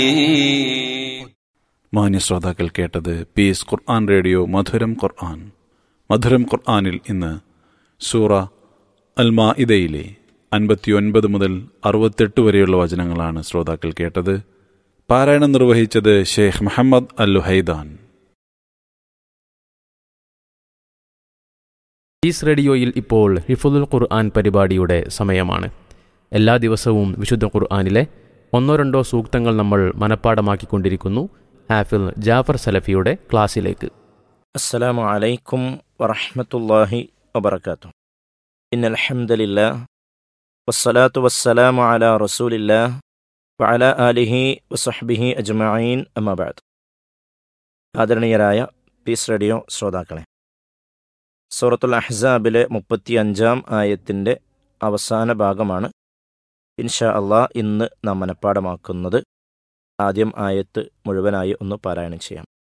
മാന്യ ശ്രോതാക്കൾ കേട്ടത് പീസ് ഖുർആൻ റേഡിയോ മധുരം ഖുർആൻ മധുരം ഖുർആനിൽ ഇന്ന് സൂറ അൽമാ ഇതയിലെ അൻപത്തിയൊൻപത് മുതൽ അറുപത്തെട്ട് വരെയുള്ള വചനങ്ങളാണ് ശ്രോതാക്കൾ കേട്ടത് പാരായണം നിർവഹിച്ചത് Sheikh Muhammad Al Luhaidan Peace റേഡിയോയിൽ ഇപ്പോൾ ഹിഫുദുൽ ഖുർആൻ പരിപാടിയുടെ സമയമാണ് എല്ലാ ദിവസവും വിശുദ്ധ ഖുർആനിലെ ഒന്നോ രണ്ടോ സൂക്തങ്ങൾ നമ്മൾ മനഃപ്പാടമാക്കിക്കൊണ്ടിരിക്കുന്നു ഹാഫിൽ ജാഫർ സലഫിയുടെ ക്ലാസ്സിലേക്ക് السلام عليكم ورحمة الله وبركاته إن الحمد لله والصلاة والسلام على رسول الله وعلى آله وصحبه أجمعين أما بعد ആദരണീയരായ പീസ് റേഡിയോ ശ്രോതാക്കളെ സൂറത്തുൽ അഹ്സാബിലെ മുപ്പത്തി അഞ്ചാം ആയത്തിൻ്റെ അവസാന ഭാഗമാണ് ഇൻഷാ അള്ളാ ഇന്ന് നാം മനഃപ്പാടമാക്കുന്നത് ആദ്യം ആയത്ത് മുഴുവനായി ഒന്ന് പാരായണം ചെയ്യാം